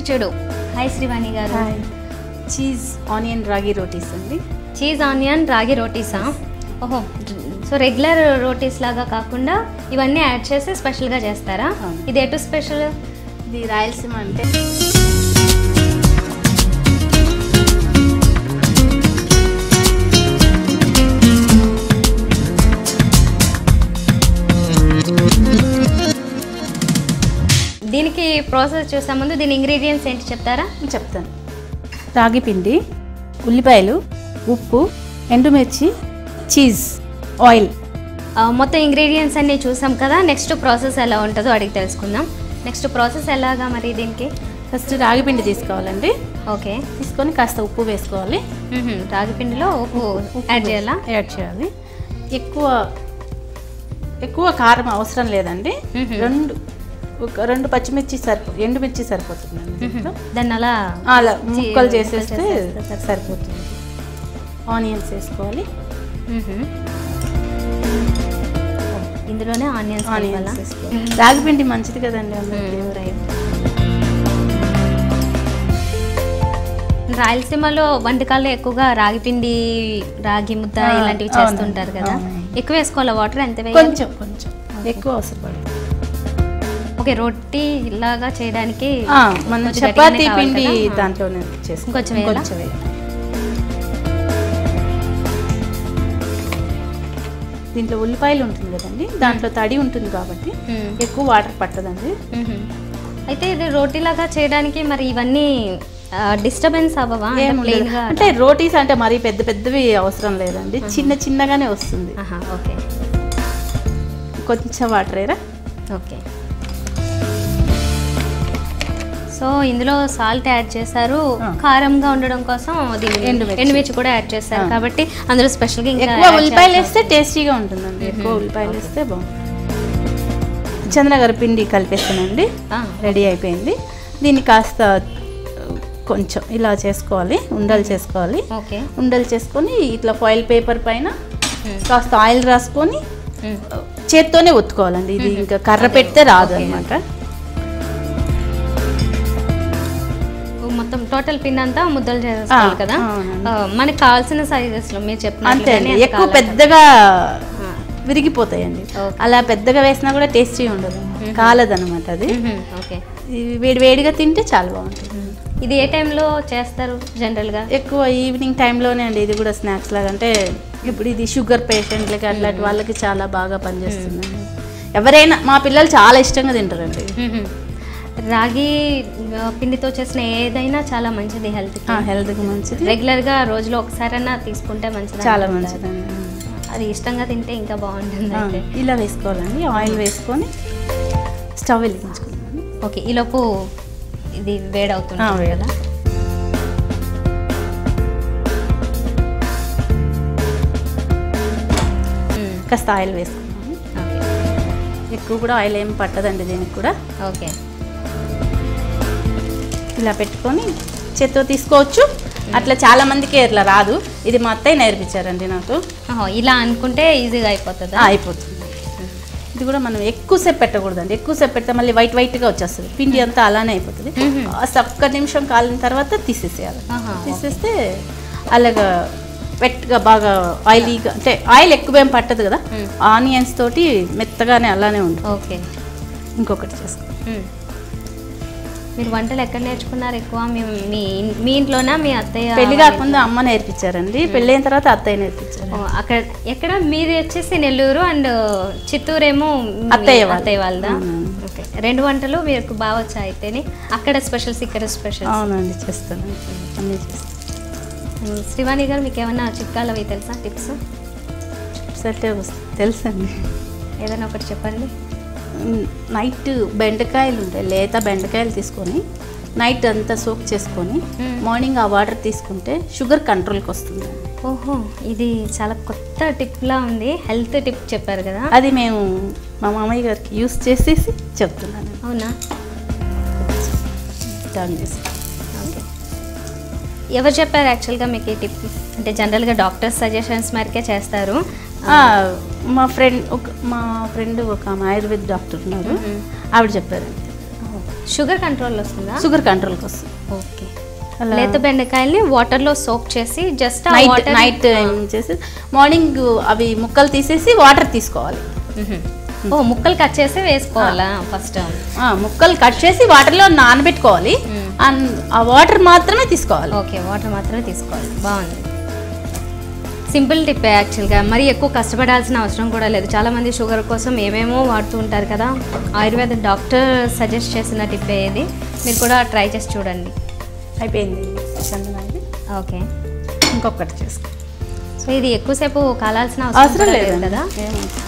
చూడు హాయ్ శ్రీవాణి గారు hi cheese onion రాగి రోటీస్ అండి చీజ్ ఆనియన్ రాగి రోటీసా ఓహో సో రెగ్యులర్ రోటీస్ లాగా కాకుండా ఇవన్నీ యాడ్ చేసి స్పెషల్గా చేస్తారా అవును. ఇది ఎటు స్పెషల్ ఇది రాయలసీమ అంటే దీనికి ప్రాసెస్ చూసే ముందు దీని ఇంగ్రీడియంట్స్ ఏంటి చెప్తారా చెప్తాను రాగి పిండి ఉల్లిపాయలు ఉప్పు ఎండుమిర్చి చీజ్ ఆయిల్ ఆ, మొత్తం ఇంగ్రీడియంట్స్ అన్నీ చూసాం కదా నెక్స్ట్ ప్రాసెస్ ఎలా ఉంటుందో అడిగి తెలుసుకుందాం నెక్స్ట్ ప్రాసెస్ ఎలాగా మరి దీనికి ఫస్ట్ రాగి పిండి తీసుకోవాలండి ఓకే తీసుకొని కాస్త ఉప్పు వేసుకోవాలి మ్మ్హ. రాగి పిండిలో ఉప్పు యాడ్ చేయాలా యాడ్ చేయాలి ఎక్కువ ఎక్కువ కారం అవసరం లేదండి మ్మ్. రెండు ఒక రెండు పచ్చిమిర్చి సరిపో ఎండుమిర్చి సరిపోతుందండి దీంట్లో. దాన్ని అలా అలా చీ- ముక్కలు ముక్కలు చేసేస్తే చేసేస్తే సరిపోతుంది ఆనియన్స్ వేసుకోవాలి మ్మ్హ. ఇందులోనే ఆనియన్స్ ఆనియన్స్ వేసుకోవాలి రాగి పిండి మంచిది కదండి అందరికీ. రాయలసీమలో వంటకాల్లో ఎక్కువగా రాగి పిండి రాగి ముద్ద ఆ, ఇలాంటివి అవునండి, చేస్తుంటారు కదా అవునండి. ఎక్కువ వేసుకోవాలా వాటర్ ఎంత వేయాలి కొంచెం కొంచెం ఎక్కువ అవసరం పడుతుంది ఓకే రొట్టి లాగా చేయడానికి ఆ, మనం కొంచెం చపాతీ గట్టిగానే కావాలి పిండి కదా? ఆ. దాంట్లోనే చేసుకోవాలి ఇంకొంచెం వేయాలా? కొంచెం వేయాలి దీంట్లో ఉల్లిపాయలు ఉంటుంది కదండి దాంట్లో తడి ఉంటుంది కాబట్టి మ్మ్. ఎక్కువ వాటర్ పట్టదండి మ్మ్హ. అయితే ఇది రోటీ లాగా చేయడానికి మరి ఇవన్నీ డిస్టర్బెన్స్ అవ్వవా అంటే ఏం plain ఉండదు. గా అంటే రోటీస్ అంటే మరీ పెద్ద పెద్దవి అవసరం లేదండి చిన్న చిన్నగానే వస్తుంది ఆహా, ఓకే కొంచెం వాటర్ ఏరా ఓకే సో ఇందులో సాల్ట్ యాడ్ చేశారు ఆ. కారంగా ఉండడం కోసం దీన్ని ఎండుమిర్చి. ఎండుమిర్చి కూడా యాడ్ చేశారు ఆ. కాబట్టి అందులో స్పెషల్గా ఇంకా ఎక్కువ add ఉల్లిపాయలు చేయాల్సిన వేస్తే టేస్టీగా ఉంటుందండి ఎక్కువ ఉల్లిపాయలు వేస్తే బాగుంటుంది చంద్రగారి పిండి కలిపేస్తానండి ఆ, రెడీ అయిపోయింది దీన్ని కాస్త కొంచెం ఇలా చేసుకోవాలి ఉండలు చేసుకోవాలి ఓకే ఉండలు చేసుకొని ఇట్లా ఫాయిల్ పేపర్ పైన మ్మ్. కాస్త ఆయిల్ రాసుకొని మ్మ్. చేత్తోనే ఒత్తుకోవాలండి ఇది ఇంకా కర్ర పెడితే రాదు అనమాట మొత్తం టోటల్ పిన్ అంతా ముద్దలు చేసుకోవాలి ఆ, కదా అవునండి. ఆ, మనకి కావాల్సిన సైజెస్ లో మీరు అంతే చెప్పినట్లుగానే అండి అంత ఎక్కువ కావాలి. పెద్దగా ఆ. విరిగిపోతాయండి ఓకే. అలా పెద్దగా వేసినా కూడా టేస్టీ ఉండదు కాలదనమాట అది మ్మ్. ఓకే ఇది వేడి వేడిగా తింటే చాలా బాగుంటుంది ఇది ఏ టైంలో చేస్తారు జనరల్ గా ఎక్కువ ఈవినింగ్ టైంలోనే అండి ఇది కూడా స్నాక్స్ లాగా అంటే ఇప్పుడు ఇది షుగర్ పేషెంట్లకి అట్లాంటి వాళ్ళకి చాలా బాగా పనిచేస్తుంది ఎవరైనా మా పిల్లలు చాలా ఇష్టంగా తింటారండి మ్మ్. రాగి ఆ, పిండితో చేసిన ఏదైనా చాలా మంచిది హెల్త్ హెల్త్కి మంచిది రెగ్యులర్ గా రోజులో ఒకసారైనా తీసుకుంటే మంచిది చాలా అంటారు. మంచిదండి అది ఇష్టంగా తింటే ఇంకా బాగుంటుంది ఆ, అయితే ఇలా వేసుకోవాలండి ఆయిల్ వేసుకొని స్టవ్ వెలిగించుకున్నాను ఓకే ఈలోపు ఇది వేడవుతుంది ఆ, వేడి. కదా మ్మ్. కాస్త ఆయిల్ వేసుకున్నాను ఓకే ఎక్కువ కూడా ఆయిల్ ఏం పట్టదండి దీనికి కూడా ఓకే ఇలా పెట్టుకొని చేత్తో తీసుకోవచ్చు అట్లా చాలా మందికి ఇట్లా రాదు ఇది మా అత్తయ్య నేర్పించారండి నాకు ఓహో, ఇలా అనుకుంటే ఈజీగా అయిపోతుందా ఆ, అయిపోతుంది ఇది కూడా మనం ఎక్కువసేపు పెట్టకూడదండి ఎక్కువసేపు పెడితే మళ్ళీ వైట్ వైట్గా వచ్చేస్తుంది పిండి అంతా అలానే అయిపోతుంది మ్మ్. కాస్త ఒక్క నిమిషం కాలిన తర్వాత తీసేసేయాలి ఆహా, తీసేస్తే అలాగా వెట్గా బాగా ఆయిలీగా అంటే ఆయిల్ ఎక్కువ ఏం పట్టదు కదా మ్మ్. ఆనియన్స్ తోటి మెత్తగానే అలానే ఉంటుంది ఓకే ఇంకొకటి చేసుకో మ్మ్. మీరు వంటలు ఎక్కడ నేర్చుకున్నారు ఎక్కువ మీ మీ మీ ఇంట్లోనా మీ అత్తయ్య పెళ్లి కాకుండా అమ్మ నేర్పించారండి పెళ్ళి అయిన తర్వాత అత్తయ్య నేర్పించారు ఓ, అక్కడ ఎక్కడ మీది వచ్చేసి నెల్లూరు అండ్ చిత్తూరు ఏమో మీ అత్తయ్య వాళ్ళది. అత్తయ్య వాళ్ళదా అవునండి. ఓకే రెండు వంటలు మీకు బాగా వచ్చా అయితేనే అక్కడ స్పెషల్స్ ఇక్కడ స్పెషల్స్ అవునండి చేస్తాను అన్నీ చేస్తాను శ్రీవాణి గారు మీకు ఏమైనా చిట్కాలు అవి తెలుసా టిప్స్ సరే తెలుసండి ఏదైనా ఒకటి చెప్పండి నైట్ బెండకాయలు ఉంటాయి లేత బెండకాయలు తీసుకొని నైట్ అంతా సోక్ చేసుకొని మ్మ్. మార్నింగ్ ఆ వాటర్ తీసుకుంటే షుగర్ కంట్రోల్కి వస్తుంది ఓహో ఇది చాలా కొత్త టిప్ లా ఉంది హెల్త్ టిప్ చెప్పారు కదా అది మేము మా మామయ్య గారికి యూస్ చేసేసి చెప్తున్నాను అవునా టర్న్ చేసి ఓకే ఎవరు చెప్పారు యాక్చువల్గా మీకు ఈ టిప్ అంటే జనరల్గా డాక్టర్స్ సజెషన్స్ మేరకే చేస్తారు ఆ, మా ఫ్రెండ్ ఒక మా ఫ్రెండ్ ఒక ఆమె ఆయుర్వేద డాక్టర్ ఉన్నారు మ్మ్. ఆవిడ చెప్పారండి షుగర్ కంట్రోల్ వస్తుందా షుగర్ కంట్రోల్కి వస్తుంది ఓకే అలా లేత బెండకాయల్ని వాటర్లో సోక్ చేసి జస్ట్ నైట్ నైట్ ఏం చేసి మార్నింగ్ అవి ముక్కలు తీసేసి వాటర్ తీసుకోవాలి ఓ ముక్కలు కట్ చేసి వేసుకోవాలా ఫస్ట్ ఆ, ముక్కలు కట్ చేసి వాటర్లో నానబెట్టుకోవాలి మ్మ్. అన్- ఆ వాటర్ మాత్రమే తీసుకోవాలి ఓకే వాటర్ మాత్రమే తీసుకోవాలి బాగుంది సింపుల్ టిప్ యాక్చువల్గా మరి ఎక్కువ కష్టపడాల్సిన అవసరం కూడా లేదు చాలామంది షుగర్ కోసం ఏమేమో వాడుతూ ఉంటారు కదా ఆయుర్వేద డాక్టర్ సజెస్ట్ చేసిన టిప్ ఇది మీరు కూడా ట్రై చేసి చూడండి అయిపోయింది చందన ఇది. ఓకే ఇంకొకటి చేసుకో సో ఇది ఎక్కువసేపు కాలాల్సిన అవసరం అవసరం లేదు లేదు కదా ఏం అవసరం.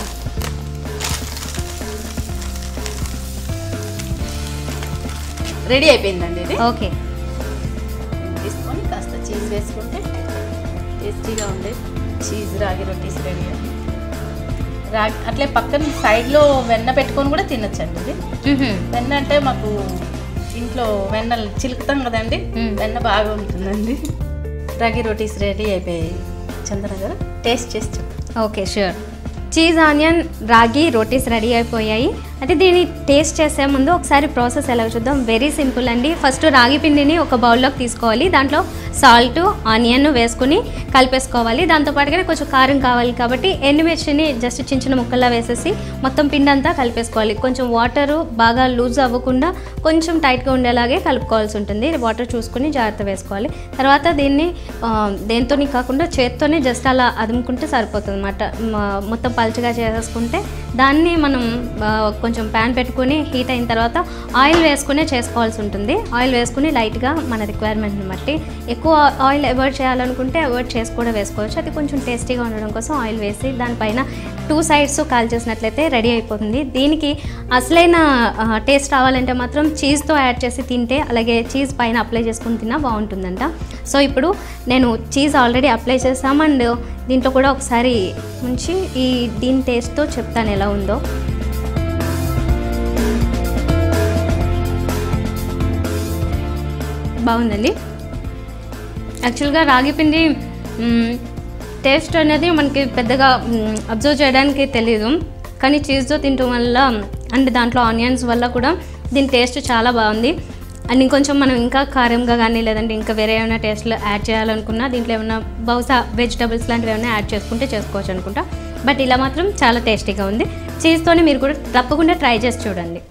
రెడీ అయిపోయిందండి ఇది ఓకే తీసుకొని కాస్త చీజ్ వేసుకుంటే టేస్టీగా ఉండే చీజ్ రాగి రొటీస్ రెడీ అండి రాగి అట్లే పక్కన సైడ్లో వెన్న పెట్టుకొని కూడా తినొచ్చండి ఇది మ్హూ. వెన్న అంటే మాకు ఇంట్లో వెన్న చిలుకుతాం కదండి మ్మ్. వెన్న బాగా ఉంటుందండి రాగి రోటీస్ రెడీ అయిపోయాయి చందన గారు టేస్ట్ చేసి చెప్పు ఓకే షూర్ చీజ్ ఆనియన్ రాగి రోటీస్ రెడీ అయిపోయాయి అయితే దీన్ని టేస్ట్ చేసే ముందు ఒకసారి ప్రాసెస్ ఎలా చూద్దాం వెరీ సింపుల్ అండి ఫస్ట్ రాగి పిండిని ఒక బౌల్లోకి తీసుకోవాలి దాంట్లో సాల్ట్ ఆనియన్ వేసుకుని కలిపేసుకోవాలి దాంతోపాటుగా కొంచెం కారం కావాలి కాబట్టి ఎండుమిర్చిని జస్ట్ చిన్న చిన్న ముక్కల్లా వేసేసి మొత్తం పిండి అంతా కలిపేసుకోవాలి కొంచెం వాటరు బాగా లూజ్ అవ్వకుండా కొంచెం టైట్గా ఉండేలాగే కలుపుకోవాల్సి ఉంటుంది వాటర్ చూసుకుని జాగ్రత్త వేసుకోవాలి తర్వాత దీన్ని దేంతో కాకుండా చేత్తోనే జస్ట్ అలా అదుముకుంటే సరిపోతుంది అనమాట మొత్తం పలుచగా చేసేసుకుంటే దాన్ని మనం ఆ, కొంచెం ప్యాన్ పెట్టుకుని హీట్ అయిన తర్వాత ఆయిల్ వేసుకునే చేసుకోవాల్సి ఉంటుంది ఆయిల్ వేసుకుని లైట్గా మన రిక్వైర్మెంట్ని బట్టి ఎక్కువ ఆయిల్ అవాయిడ్ చేయాలనుకుంటే అవాయిడ్ చేసి కూడా వేసుకోవచ్చు అది కొంచెం టేస్టీగా ఉండడం కోసం ఆయిల్ వేసి దానిపైన టూ సైడ్స్ కాల్ చేసినట్లయితే రెడీ అయిపోతుంది దీనికి అసలైన టేస్ట్ రావాలంటే మాత్రం చీజ్తో యాడ్ చేసి తింటే అలాగే చీజ్ పైన అప్లై చేసుకుని తిన్నా బాగుంటుందంట సో ఇప్పుడు నేను చీజ్ ఆల్రెడీ అప్లై చేసాం అండ్ దీంట్లో కూడా ఒకసారి ముంచి ఈ దీని టేస్ట్తో చెప్తాను ఎలా ఉందో బాగుందండి యాక్చువల్గా రాగి పిండి మ్మ్, టేస్ట్ అనేది మనకి పెద్దగా మ్మ్, అబ్జర్వ్ చేయడానికి తెలియదు కానీ చీజ్తో తినటం వల్ల అండ్ దాంట్లో ఆనియన్స్ వల్ల కూడా దీని టేస్ట్ చాలా బాగుంది అండ్ ఇంకొంచెం మనం ఇంకా కారంగా కానీ లేదంటే ఇంకా వేరే ఏమైనా టేస్ట్లో యాడ్ చేయాలనుకున్నా దీంట్లో ఏమైనా బహుశా వెజిటబుల్స్ లాంటివి ఏమైనా యాడ్ చేసుకుంటే చేసుకోవచ్చు అనుకుంటా బట్ ఇలా మాత్రం చాలా టేస్టీగా ఉంది చీజ్తోనే మీరు కూడా తప్పకుండా ట్రై చేసి చూడండి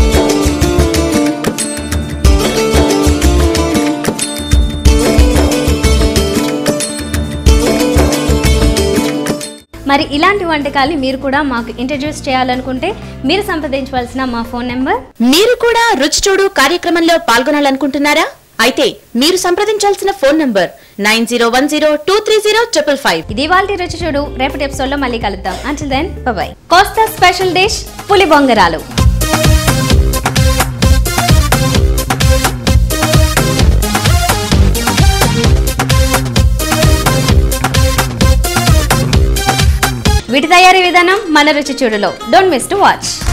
మరి ఇలాంటి వంటకాలు మీరు కూడా మాకు ఇంట్రడ్యూస్ చేయాలనుకుంటే మీరు సంప్రదించవలసిన మా ఫోన్ నెంబర్ మీరు కూడా రుచి చూడు కార్యక్రమంలో పాల్గొనాలనుకుంటున్నారా అయితే మీరు సంప్రదించాల్సిన phone number nine zero one zero two three zero triple five ఇది వాళ్ళ రుచి చూడు రేపటి ఎపిసోడ్లో మళ్ళీ కలుద్దాం until then bye Kosta special dish పులి బొంగరాలు వీటి తయారీ విధానం మన రుచి చూడులో డోంట్ మిస్ టు వాచ్